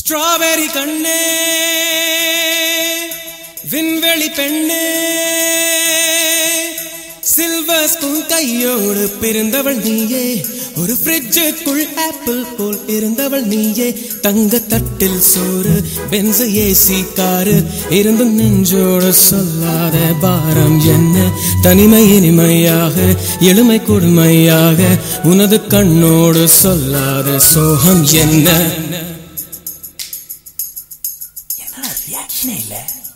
strawberry கண்ணே விண்வெளி பெண்ணே சில்வர் ஸ்பூன் கையோடு பிறந்தவள் நீயே ஒரு ஃப்ரிட்ஜுக்குள் ஆப்பிள் போல் இருந்தவள் நீயே தங்க தட்டில் சோறு பென்சு ஏசி காரு இருந்து நெஞ்சோடு சொல்லாத பாரம் என்ன தனிமை இனிமையாக எளிமை கொடுமையாக உனது கண்ணோடு சொல்லாத சோகம் என்ன என்னடா ரியாக்ஷனே இல்ல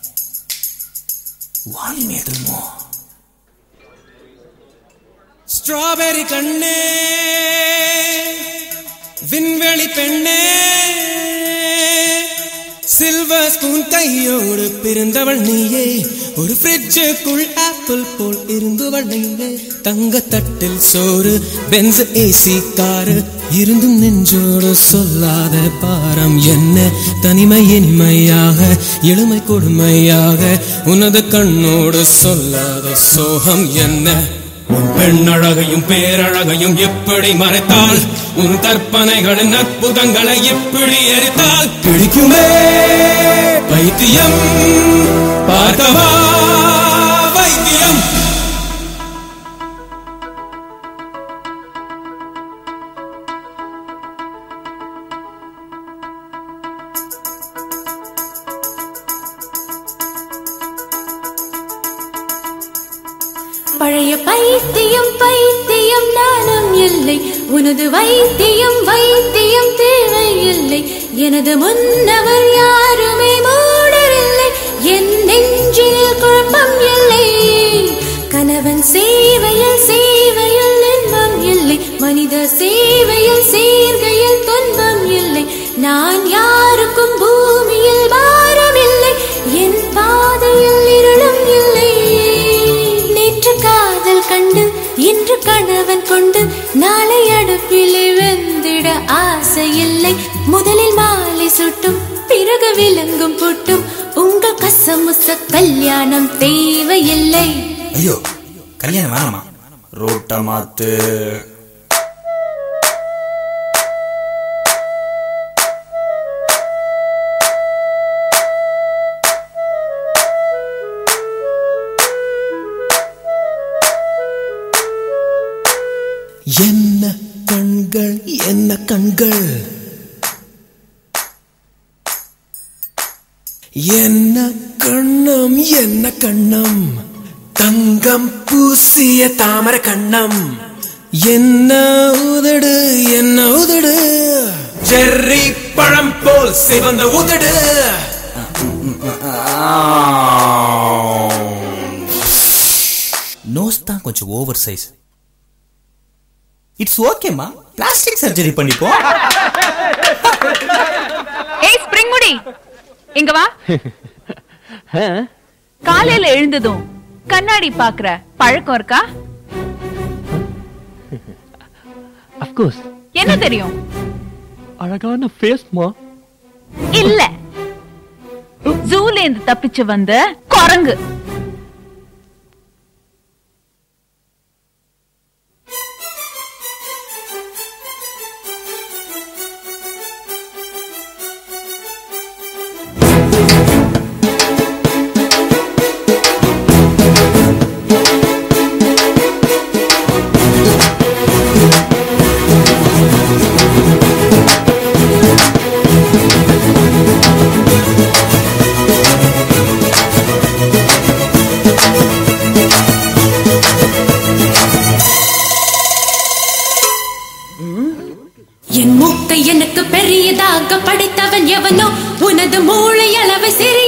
வால்யூம் ஏத்துமோ ஸ்ட்ராபெரி கண்ணே விண்வெளி பெண்ணே சில்வர் ஸ்பூன் கையோடு பிறந்தவள் நீயே ஒரு ஃப்ரிட்ஜுக்குள் ஆப்பிள் போல் இருந்தவள் நீயே தங்க தட்டில் சோறு பென்ஸ் ஏசி காரு இருந்தும் நெஞ்சோடு சொல்லாத பாரம் என்ன தனிமை இனிமையாக எளிமை கொடுமையாக உனது கண்ணோடு சொல்லாத சோகம் என்ன உன் பெண்ணழகையும் பேரழகையும் எப்படி மறைத்தால் உன் கற்பனைகளின் அற்புதங்களை எப்படி எரித்தால் பிடிக்குமே பைத்தியம் பார்க்கவா வைத்தியம் பழைய பைத்தியம் பைத்தியம் நானும் இல்லை உனது வைத்தியம் வைத்தியம் தேவையில்லை எனது முன்னவர் யாருமே மூடரில்லை என் நெஞ்சில் குழப்பம் இல்லை கணவன் சேவையில் சேவையில் இன்பம் இல்லை மனித சேவையில் சேர்கையில் துன்பம் இல்லை நான் யாருக்கும் பூமியில் பாரம் இல்லை என் பாதையில் இருளும் இல்லை நேற்று காதல் கண்டு இன்று கணவன் கொண்டு நாளை அடுப்பிலே வெந்திட ஆசை இல்லை முதலில் மாலை சுட்டும் பிறகு விலங்கும் புட்டும் உங்கள் கசமுச கல்யாணம் தேவையில்லை ஐயோ கல்யாணம் வேணாமா ரோட்ட மாத்து என்ன கண்கள் என்ன கண்கள் என்ன கண்ணம் என்ன கண்ணம் தங்கம் பூசிய தாமரை கண்ணம் என்ன உதடு என்ன உதடு ஜெர்ரி பழம் போல் சிவந்த உதடு நோஸ் தான் கொஞ்சம் ஓவர் சைஸ் இட்ஸ் ஓகேமா பிளாஸ்டிக் சர்ஜரி பண்ணிப்போம் ஏய் ஸ்ப்ரிங் முடி இங்க வா காலையில எழுந்ததும் கண்ணாடி பாக்குற பழக்கம் இருக்கா அஃப்கோர்ஸ் என்ன தெரியும் அழகான ஃபேஸ்மா இல்ல ஜூல இருந்து தப்பிச்சு வந்த குரங்கு என் மூக்கை எனக்கு பெரியதாக படைத்தவன் எவனோ உனது மூளை அளவை சிறிய